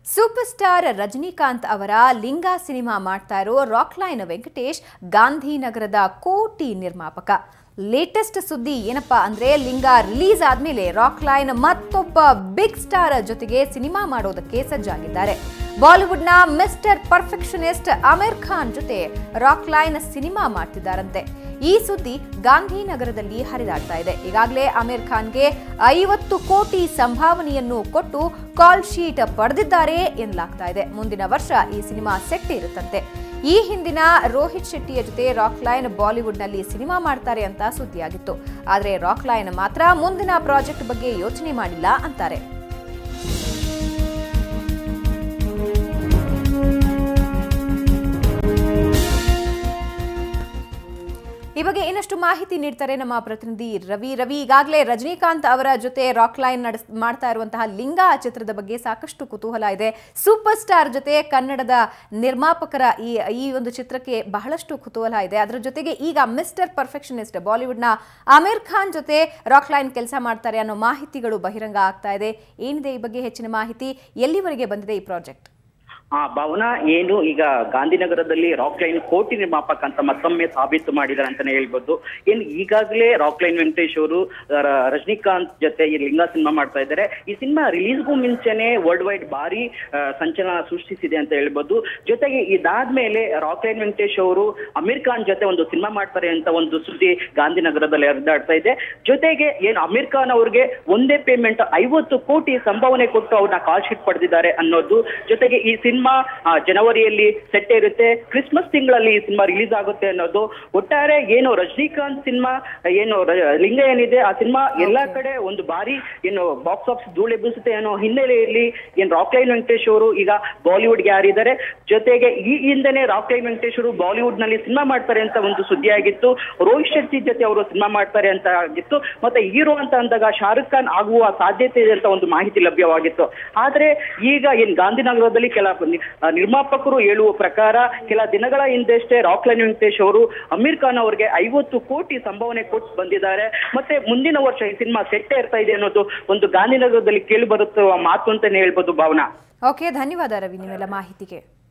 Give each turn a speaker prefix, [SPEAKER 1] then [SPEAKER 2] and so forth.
[SPEAKER 1] super star Rajinikanth ಅವರ ಲಿಂಗ cinema ಮಾಡ್ತಾ ಇರೋ ರಾಕ್ಲೈನ್ ವೆಂಕಟೇಶ್ ಗಾಂಧಿನಗರದ ಕೋಟಿ ನಿರ್ಮಾಪಕ ಲೇಟೆಸ್ಟ್ ಸುದ್ದಿ ಏನಪ್ಪಾ ಅಂದ್ರೆ ಲಿಂಗ ರಿಲೀಸ್ ಆದ್ಮೇಲೆ ರಾಕ್ಲೈನ್ ಮತ್ತೊಬ್ಬ ಬಿಗ್ ಸ್ಟಾರ್ ಜೊತೆಗೆ ಸಿನಿಮಾ ಮಾಡೋದಕ್ಕೆ ಸಜ್ಜಾಗಿದ್ದಾರೆ ಬಾಲಿವುಡ್ನ ಮಿಸ್ಟರ್ ಪರ್ಫೆಕ್ಷನಿಸ್ಟ್ ಆಮಿರ್ ಖಾನ್ ಜೊತೆ ರಾಕ್ಲೈನ್ ಸಿನಿಮಾ ಮಾಡ್ತಿದ್ದಾರಂತೆ ಈ ಸುದ್ದಿ ಗಾಂಧಿನಗರದಲ್ಲಿ ಹರಿದಾಡ್ತಾ ಇದೆ ಈಗಾಗಲೇ ಆಮಿರ್ ಖಾನ್ಗೆ ಐವತ್ತು ಕೋಟಿ ಸಂಭಾವನೆಯನ್ನು ಕೊಟ್ಟು ಕಾಲ್ ಶೀಟ್ ಪಡೆದಿದ್ದಾರೆ ಎನ್ನಲಾಗ್ತಾ ಇದೆ ಮುಂದಿನ ವರ್ಷ ಈ ಸಿನಿಮಾ ಸೆಟ್ ಇರುತ್ತಂತೆ ಈ ಹಿಂದಿನ ರೋಹಿತ್ ಶೆಟ್ಟಿಯ ಜೊತೆ ರಾಕ್ಲೈನ್ ಬಾಲಿವುಡ್ನಲ್ಲಿ ಸಿನಿಮಾ ಮಾಡ್ತಾರೆ ಅಂತ ಸುದ್ದಿಯಾಗಿತ್ತು ಆದರೆ ರಾಕ್ಲೈನ್ ಮಾತ್ರ ಮುಂದಿನ ಪ್ರಾಜೆಕ್ಟ್ ಬಗ್ಗೆ ಯೋಚನೆ ಮಾಡಿಲ್ಲ ಅಂತಾರೆ ಈ ಬಗ್ಗೆ ಇನ್ನಷ್ಟು ಮಾಹಿತಿ ನೀಡ್ತಾರೆ ನಮ್ಮ ಪ್ರತಿನಿಧಿ ರವಿ ರವಿ ಈಗಾಗಲೇ ರಜನಿಕಾಂತ್ ಅವರ ಜೊತೆ ರಾಕ್ಲೈನ್ ನಡೆಸ್ ಮಾಡ್ತಾ ಇರುವಂತಹ ಲಿಂಗ ಚಿತ್ರದ ಬಗ್ಗೆ ಸಾಕಷ್ಟು ಕುತೂಹಲ ಇದೆ ಸೂಪರ್ ಸ್ಟಾರ್ ಜೊತೆ ಕನ್ನಡದ ನಿರ್ಮಾಪಕರ ಈ ಈ ಒಂದು ಚಿತ್ರಕ್ಕೆ ಬಹಳಷ್ಟು ಕುತೂಹಲ ಇದೆ ಅದರ ಜೊತೆಗೆ ಈಗ ಮಿಸ್ಟರ್ ಪರ್ಫೆಕ್ಷನಿಸ್ಟ್ ಬಾಲಿವುಡ್ನ ಆಮಿರ್ ಖಾನ್ ಜೊತೆ ರಾಕ್ಲೈನ್ ಕೆಲಸ ಮಾಡ್ತಾರೆ ಅನ್ನೋ ಮಾಹಿತಿಗಳು ಬಹಿರಂಗ ಆಗ್ತಾ ಇದೆ ಏನಿದೆ ಈ ಬಗ್ಗೆ ಹೆಚ್ಚಿನ ಮಾಹಿತಿ ಎಲ್ಲಿವರೆಗೆ ಬಂದಿದೆ ಈ ಪ್ರಾಜೆಕ್ಟ್
[SPEAKER 2] ಆ ಭವನ ಏನು ಈಗ ಗಾಂಧಿನಗರದಲ್ಲಿ ರಾಕ್ ಲೈನ್ ಕೋಟಿ ನಿರ್ಮಾಪಕ ಅಂತ ಮತ್ತೊಮ್ಮೆ ಸಾಬೀತು ಮಾಡಿದ್ದಾರೆ ಅಂತಾನೆ ಹೇಳ್ಬೋದು ಏನು ಈಗಾಗಲೇ ರಾಕ್ ಲೈನ್ ವೆಂಕಟೇಶ್ ಅವರು ರ- ರಜನಿಕಾಂತ್ ಜೊತೆ ಈ ಲಿಂಗ ಸಿನಿಮಾ ಮಾಡ್ತಾ ಇದ್ದಾರೆ ಈ ಸಿನಿಮಾ ರಿಲೀಸ್ಗೂ ಮುಂಚೆನೆ ವರ್ಲ್ಡ್ ವೈಡ್ ಭಾರಿ ಆ, ಸಂಚಲನ ಸೃಷ್ಟಿಸಿದೆ ಅಂತ ಹೇಳ್ಬೋದು ಜೊತೆಗೆ ಇದಾದ್ಮೇಲೆ ರಾಕ್ ಲೈನ್ ವೆಂಕಟೇಶ್ ಅವರು ಅಮೀರ್ ಖಾನ್ ಜೊತೆ ಒಂದು ಸಿನಿಮಾ ಮಾಡ್ತಾರೆ ಅಂತ ಒಂದು ಸುದ್ದಿ ಗಾಂಧಿನಗರದಲ್ಲಿ ಹರಿದಾಡ್ತಾ ಇದೆ ಜೊತೆಗೆ ಏನು ಅಮೀರ್ ಖಾನ್ ಅವ್ರಿಗೆ ಒಂದೇ ಪೇಮೆಂಟ್ ಐವತ್ತು ಕೋಟಿ ಸಂಭಾವನೆ ಕೊಟ್ಟು ಅವ್ರನ್ನ ಕಾಲ್ ಶೀಟ್ ಪಡೆದಿದ್ದಾರೆ ಅನ್ನೋದು ಜೊತೆಗೆ ಈ ಸಿನಿಮಾ ಜನವರಿಯಲ್ಲಿ ಸೆಟ್ ಇರುತ್ತೆ ಕ್ರಿಸ್ಮಸ್ ತಿಂಗಳಲ್ಲಿ ಈ ಸಿನಿಮಾ ರಿಲೀಸ್ ಆಗುತ್ತೆ ಅನ್ನೋದು ಒಟ್ಟಾರೆ ಏನು ರಜನಿಕಾಂತ್ ಸಿನಿಮಾ ಏನು ರ- ಲಿಂಗ ಏನಿದೆ ಆ ಸಿನಿಮಾ ಎಲ್ಲಾ ಕಡೆ ಒಂದು ಬಾರಿ ಏನು ಬಾಕ್ಸ್ ಆಫೀಸ್ ಧೂಳೆಬ್ಬಿಸುತ್ತೆ ಅನ್ನೋ ಹಿನ್ನೆಲೆಯಲ್ಲಿ ಏನು ರಾಕ್ಲೈನ್ ವೆಂಕಟೇಶ್ ಅವರು ಈಗ ಬಾಲಿವುಡ್ಗೆ ಯಾರಿದ್ದಾರೆ ಜೊತೆಗೆ ಈ ಹಿಂದೆನೆ ರಾಕ್ಲೈನ್ ವೆಂಕಟೇಶ್ ಅವರು ಬಾಲಿವುಡ್ ನಲ್ಲಿ ಸಿನಿಮಾ ಮಾಡ್ತಾರೆ ಅಂತ ಒಂದು ಸುದ್ದಿ ಆಗಿತ್ತು ರೋಹಿತ್ ಶೆಟ್ಟಿ ಜೊತೆ ಅವರು ಸಿನಿಮಾ ಮಾಡ್ತಾರೆ ಅಂತ ಆಗಿತ್ತು ಮತ್ತೆ ಹೀರೋ ಅಂತ ಅಂದಾಗ ಶಾರುಖ್ ಖಾನ್ ಆಗುವ ಸಾಧ್ಯತೆ ಇದೆ ಅಂತ ಒಂದು ಮಾಹಿತಿ ಲಭ್ಯವಾಗಿತ್ತು ಆದ್ರೆ ಈಗ ಏನ್ ಗಾಂಧಿನಗರದಲ್ಲಿ ಕೆಲ ನಿ- ಆ, ನಿರ್ಮಾಪಕರು ಹೇಳುವ ಪ್ರಕಾರ ಕೆಲ ದಿನಗಳ ಹಿಂದೆಷ್ಟೇ ರಾಕ್ಲೈನ್ ವೆಂಕಟೇಶ್ ಅವರು ಅಮೀರ್ ಖಾನ್ ಅವರಿಗೆ ಐವತ್ತು ಕೋಟಿ ಸಂಭಾವನೆ ಕೊಟ್ಟು ಬಂದಿದ್ದಾರೆ ಮತ್ತೆ ಮುಂದಿನ ವರ್ಷ ಈ ಸಿನಿಮಾ ಸೆಟ್ಟೇ ಇರ್ತಾ ಇದೆ ಅನ್ನೋದು ಒಂದು ಗಾಂಧಿನಗರದಲ್ಲಿ ಕೇಳಿ ಬರುತ್ತೋ ಮಾತು ಅಂತಾನೆ ಹೇಳ್ಬೋದು ಭಾವನಾ
[SPEAKER 1] ಓಕೆ ಧನ್ಯವಾದ ರವಿ ನಿಮ್ಮೆಲ್ಲ ಮಾಹಿತಿಗೆ